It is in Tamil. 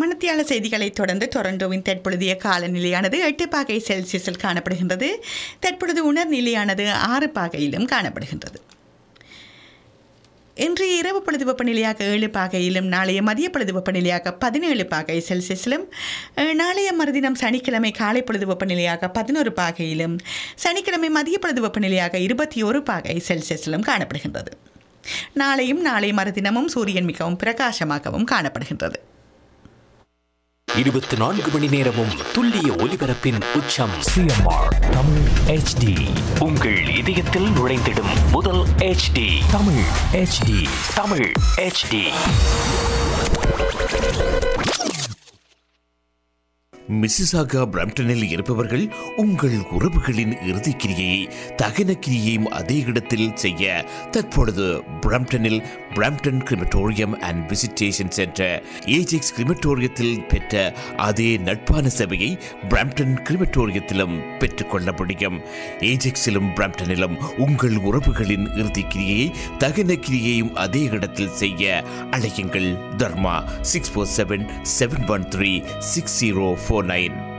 மணத்தியால செய்திகளை தொடர்ந்து டொரண்டோவின் தற்பொழுதைய காலநிலையானது எட்டு பாகை செல்சியஸில் காணப்படுகின்றது தற்பொழுது உணர்நிலையானது ஆறு பாகையிலும் காணப்படுகின்றது இன்றைய இரவு பொழுது வெப்பநிலையாக ஏழு பாகையிலும் நாளைய மதிய பொழுது வெப்பநிலையாக பதினேழு பாகை செல்சியஸிலும் அஹ், நாளைய மறுதினம் சனிக்கிழமை காலை பொழுது வெப்பநிலையாக பதினோரு பாகையிலும் சனிக்கிழமை மதிய பொழுது வெப்பநிலையாக இருபத்தி ஒரு பாகை செல்சியஸிலும் காணப்படுகின்றது நாளையும் நாளை மறுதினமும் சூரியன் மிகவும் பிரகாசமாகவும் காணப்படுகின்றது இருபத்தி நான்கு மணி நேரமும் துல்லிய ஒலிபரப்பின் உச்சம் சிஎம்ஆர் தமிழ் ஹெச்டி உங்கள் இதயத்தில் நுழைந்திடும் முதல் HD தமிழ் ஹெச்டி தமிழ் HD மிசிசாகா பிரம்டனில் இருப்பவர்கள் உங்கள் உறவுகளின் இறுதிக் கிரியை தகன கிரியையும் அதே இடத்தில் செய்ய தற்பொழுது பிரம்டனில் Brampton crematorium and visitation centre Ajax கிரிமட்டோரியத்தில் பெற்ற அதே நட்பான சேவையை பிரம்டன் கிரிமட்டோரியத்திலும் பெற்றுக்கொள்ள முடியும் ஏஜெக்ஸிலும் பிரம்டனிலும் உங்கள் உறவுகளின் இறுதிக் கிரியையை தகன கிரியையும் அதே இடத்தில் செய்ய அழையுங்கள் Dharma six four seven seven one three six zero four nine